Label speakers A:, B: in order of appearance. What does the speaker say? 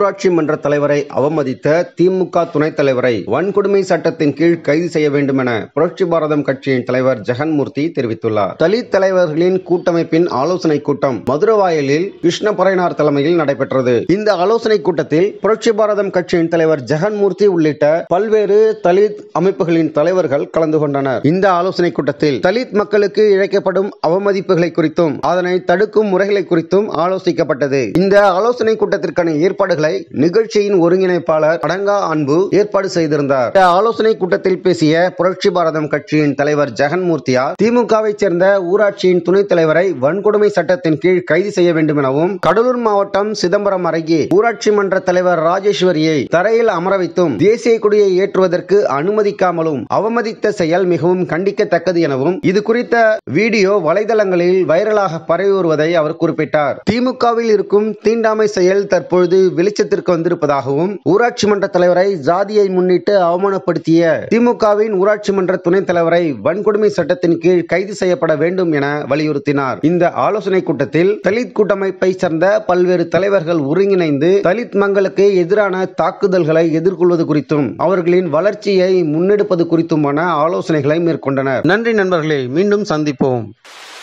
A: ஊராட்சி மன்ற தலைவரை அவமதித்த திமுக துணைத் தலைவரை வன்கொடுமை சட்டத்தின் கீழ் கைது செய்ய வேண்டும் என புரட்சி பாரதம் கட்சியின் தலைவர் ஜெகன்மூர்த்தி தெரிவித்துள்ளார் தலித் தலைவர்களின் கூட்டமைப்பின் ஆலோசனை கூட்டம் மதுரவாயலில் கிருஷ்ண பரையனார் தலைமையில் நடைபெற்றது இந்த ஆலோசனை கூட்டத்தில் புரட்சி பாரதம் கட்சியின் தலைவர் ஜெகன்மூர்த்தி உள்ளிட்ட பல்வேறு தலித் அமைப்புகளின் தலைவர்கள் கலந்து கொண்டனர் இந்த ஆலோசனை கூட்டத்தில் தலித் மக்களுக்கு இழைக்கப்படும் அவமதிப்புகளை குறித்தும் அதனை தடுக்கும் முறைகளை குறித்தும் ஆலோசிக்கப்பட்டது இந்த ஆலோசனை கூட்டத்திற்கான ஏற்பாடுகளை நிகழ்ச்சியின் ஒருங்கிணைப்பாளர் அடங்கா அன்பு ஏற்பாடு செய்திருந்தார் இந்த ஆலோசனை கூட்டத்தில் பேசிய புரட்சி பாரதம் கட்சியின் தலைவர் ஜெகன்மூர்த்தியார் திமுகவை சேர்ந்த ஊராட்சியின் துணைத் தலைவரை வன்கொடுமை சட்டத்தின் கீழ் கைது செய்ய வேண்டும் எனவும் கடலூர் மாவட்டம் சிதம்பரம் அருகே ஊராட்சி மன்ற தலைவர் ராஜேஸ்வரியை தரையில் அமர வைத்தும் தேசிய கொடியை ஏற்றுவதற்கு அனுமதிக்காமலும் அவமதித்த செயல் மிகவும் கண்டிக்கத்தக்கது எனவும் இது குறித்த வீடியோ வலைதளங்களில் வைரலாக பரவி வருவதை அவர் குறிப்பிட்டார் திமுகவில் இருக்கும் தீண்டாமை செயல் தற்பொழுது வெளிச்சத்திற்கு வந்திருப்பதாகவும் ஊராட்சி மன்ற தலைவரை ஜாதியை முன்னிட்டு அவமானப்படுத்திய திமுகவின் ஊராட்சி மன்ற துணைத் தலைவரை வன்கொடுமை சட்டத்தின் கீழ் கைது செய்யப்பட வேண்டும் என வலியுறுத்தினார் இந்த ஆலோசனை கூட்டத்தில் தலித் கூட்டமைப்பை சேர்ந்த பல்வேறு தலைவர்கள் ஒருங்கிணைந்து தலித் மக்களுக்கு எதிரான தாக்குதல்களை எதிர்கொள்வது குறித்தும் அவர்களின் வளர்ச்சியை முன்னெடுப்பது குறித்துமான ஆலோசனைகளை மேற்கொண்டனர் நன்றி நண்பர்களே மீண்டும் சந்திப்போம்